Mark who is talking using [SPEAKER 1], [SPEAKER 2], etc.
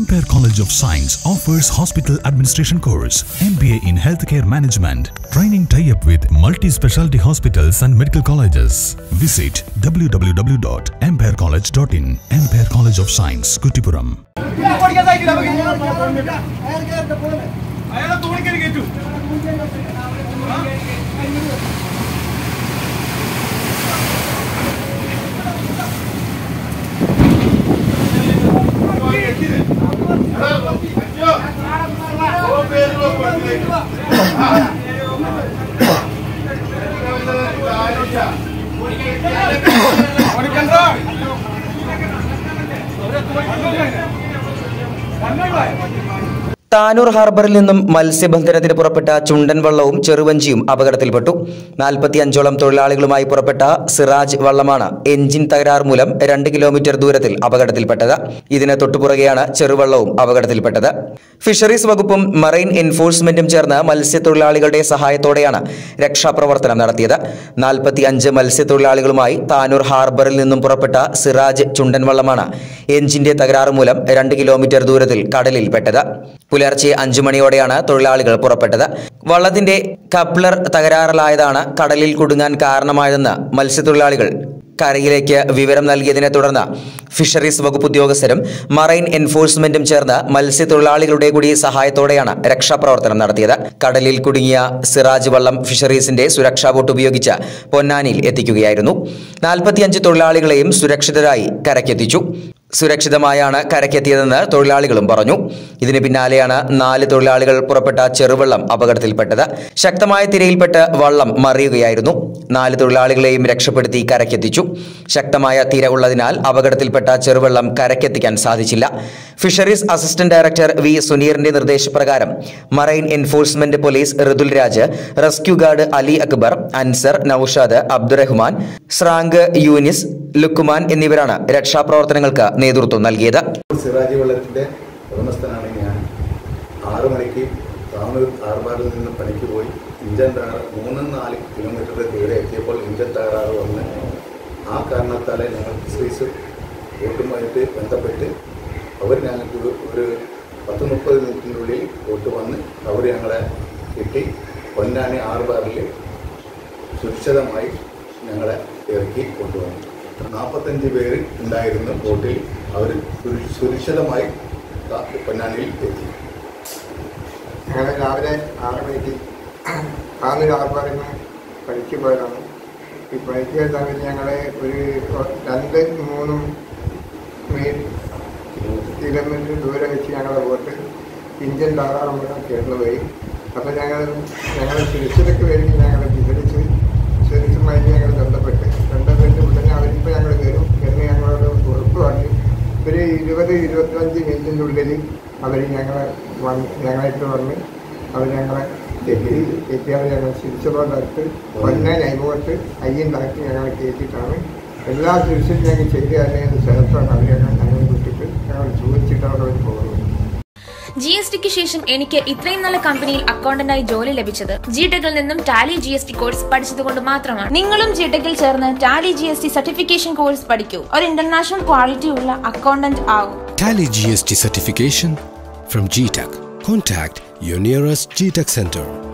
[SPEAKER 1] Empire College of Science offers hospital administration course, MBA in healthcare management, training tie-up with multi-specialty hospitals and medical colleges. Visit www.empirecollege.in. Empire College of Science, Kutipuram.
[SPEAKER 2] അയാളെ തോണിക്കരി കയറ്റു
[SPEAKER 3] താനൂർ ഹാർബറിൽ നിന്നും മത്സ്യബന്ധനത്തിന് പുറപ്പെട്ട ചുണ്ടൻ വള്ളവും ചെറുവഞ്ചിയും അപകടത്തിൽപ്പെട്ടു നാൽപ്പത്തി അഞ്ചോളം തൊഴിലാളികളുമായി പുറപ്പെട്ട Siraj വള്ളമാണ് engine തകരാർ മൂലം രണ്ട് കിലോമീറ്റർ ദൂരത്തിൽ അപകടത്തിൽപ്പെട്ടത് ഇതിന് തൊട്ടുപുറകെയാണ് ചെറുവള്ളവും അപകടത്തിൽപ്പെട്ടത് ഫിഷറീസ് വകുപ്പും മറൈൻ എൻഫോഴ്സ്മെന്റും ചേർന്ന് മത്സ്യത്തൊഴിലാളികളുടെ സഹായത്തോടെയാണ് രക്ഷാപ്രവർത്തനം നടത്തിയത് നാൽപ്പത്തി അഞ്ച് മത്സ്യത്തൊഴിലാളികളുമായി താനൂർ ഹാർബറിൽ നിന്നും പുറപ്പെട്ട സിറാജ് ചുണ്ടൻ വള്ളമാണ് എഞ്ചിന്റെ തകരാറ് മൂലം രണ്ട് കിലോമീറ്റർ ദൂരത്തിൽ കടലിൽപ്പെട്ടത് പുലർച്ചെ അഞ്ചു മണിയോടെയാണ് തൊഴിലാളികൾ പുറപ്പെട്ടത് വള്ളത്തിന്റെ കപ്ലർ തകരാറിലായതാണ് കടലിൽ കുടുങ്ങാൻ കാരണമായതെന്ന് മത്സ്യത്തൊഴിലാളികൾ കരയിലേക്ക് വിവരം നൽകിയതിനെ തുടർന്ന് ഫിഷറീസ് വകുപ്പ് ഉദ്യോഗസ്ഥരും മറൈൻ എൻഫോഴ്സ്മെന്റും ചേർന്ന് മത്സ്യത്തൊഴിലാളികളുടെ കൂടി സഹായത്തോടെയാണ് രക്ഷാപ്രവർത്തനം നടത്തിയത് കടലിൽ കുടുങ്ങിയ സിറാജ് വള്ളം ഫിഷറീസിന്റെ സുരക്ഷാ ബോട്ട് ഉപയോഗിച്ച് പൊന്നാനിയിൽ എത്തിക്കുകയായിരുന്നു നാൽപ്പത്തിയഞ്ച് തൊഴിലാളികളെയും സുരക്ഷിതരായി കരക്കെത്തിച്ചു സുരക്ഷിതമായാണ് കരക്കെത്തിയതെന്ന് തൊഴിലാളികളും പറഞ്ഞു ഇതിന് പിന്നാലെയാണ് നാല് തൊഴിലാളികൾ പുറപ്പെട്ട ചെറുവള്ളം അപകടത്തിൽപ്പെട്ടത് ശക്തമായ തിരയിൽപ്പെട്ട് വള്ളം മറിയുകയായിരുന്നു നാല് തൊഴിലാളികളെയും രക്ഷപ്പെടുത്തി കരക്കെത്തിച്ചു ശക്തമായ തിര ഉള്ളതിനാൽ അപകടത്തിൽപ്പെട്ട ചെറുവള്ളം കരക്കെത്തിക്കാൻ സാധിച്ചില്ല ഫിഷറീസ് അസിസ്റ്റന്റ് ഡയറക്ടർ വി സുനീറിന്റെ നിർദ്ദേശപ്രകാരം marine enforcement police Rithul Raj rescue guard Ali Akbar Ansar Naushad Abdurahman സ്രാങ്ക് യൂനിസ് ലുക്കുമാൻ എന്നിവരാണ് രക്ഷാപ്രവർത്തനങ്ങൾക്ക് നേതൃത്വം നൽകിയത്
[SPEAKER 4] സിറാജി വെള്ളത്തിൻ്റെ ഉടമസ്ഥനാണ് ഞാൻ ആറു മണിക്ക് താമൂർ ആർബാറിൽ നിന്ന് പണിക്ക് പോയി ഇഞ്ചൻ തകരാറ് മൂന്ന് നാല് കിലോമീറ്റർ ദൂരെ എത്തിയപ്പോൾ ഇഞ്ചൻ തകരാറ് വന്ന് ആ കാരണത്താലെ ഞങ്ങൾ ഫിഷറീസ് ബോട്ടുമായിട്ട് ബന്ധപ്പെട്ട് അവർ ഞങ്ങൾക്ക് ഒരു- ഒരു പത്ത് മുപ്പത് മിനിറ്റിനുള്ളിൽ ബോട്ട് വന്ന് അവർ ഞങ്ങളെ കിട്ടി പൊന്നാനി ആർബാറിൽ സുരക്ഷിതമായി ഞങ്ങളെ ഇറക്കി കൊണ്ടുവന്നു നാൽപ്പത്തഞ്ച് പേര് ഉണ്ടായിരുന്ന ബോട്ടിൽ അവർ സുര- സുരക്ഷിതമായി ക- പൊന്നാനിയിൽ എത്തി
[SPEAKER 5] ഞങ്ങൾ രാവിലെ ആറ് മണിക്ക് താന്നൂർ ആർപ്പാറിൽ നിന്ന് പണിക്ക് പോയതാണ് ഈ പണിക്ക് പോയ സമയത്ത് ഞങ്ങൾ ഒരു രണ്ട് മൂന്നും മീൽ കിലോമീറ്റർ ദൂരെ വെച്ച് ഞങ്ങളെ ബോട്ട് ഇന്ത്യൻ ധാരാളം ചേർന്ന് പോയി അപ്പോൾ ഞങ്ങൾ ഞങ്ങൾ സുരക്ഷിതയ്ക്ക് വേണ്ടി ഞങ്ങൾ വിവരിച്ച് സുരക്ഷയുമായി ഞങ്ങൾ ബന്ധപ്പെട്ട് ബന്ധപ്പെട്ട് ഉടനെ അവരിപ്പോൾ ഞങ്ങൾ കയറും എന്ന് ഞങ്ങളോട് ഉറപ്പ് പറഞ്ഞു ഒരു ഇരുപത് ഇരുപത്തഞ്ച് മിനിറ്റിൻ്റെ ഉള്ളിൽ അവർ ഞങ്ങളെ വന്ന് ഞങ്ങളായിട്ട് വന്ന് അവർ ഞങ്ങളെ എത്തി എത്തിയാൽ ഞങ്ങൾ തിരിച്ചുപോകാത്ത കൊന്ന നൈബോട്ട് അയ്യുണ്ടാക്കി ഞങ്ങളെ കയറ്റിയിട്ടാണ് എല്ലാ തിരിച്ചും ഞങ്ങൾ ചെയ്ത് കഴിഞ്ഞതിന് ശേഷമാണ് അവർ ഞങ്ങൾ ഞങ്ങൾ വിട്ടിട്ട് ഞങ്ങൾ ചോദിച്ചിട്ട് അവിടെ അവർ പോകുന്നത്
[SPEAKER 6] ജി എസ് ടിക്ക് ശേഷം എനിക്ക് ഇത്രയും നല്ല കമ്പനിയിൽ അക്കൗണ്ടന്റായി ജോലി ലഭിച്ചത് ജി ടെക്കിൽ നിന്നും Tally G S T course പഠിച്ചതുകൊണ്ട് മാത്രമാണ് നിങ്ങളും ജി ടെക്കിൽ ചേർന്ന് Tally G S T certification course പഠിക്കൂ ഒരു ഇന്റർനാഷണൽ ക്വാളിറ്റി ഉള്ള അക്കൗണ്ടന്റ് ആകും
[SPEAKER 7] Tally GST certification from GTEC. Contact your nearest GTEC center.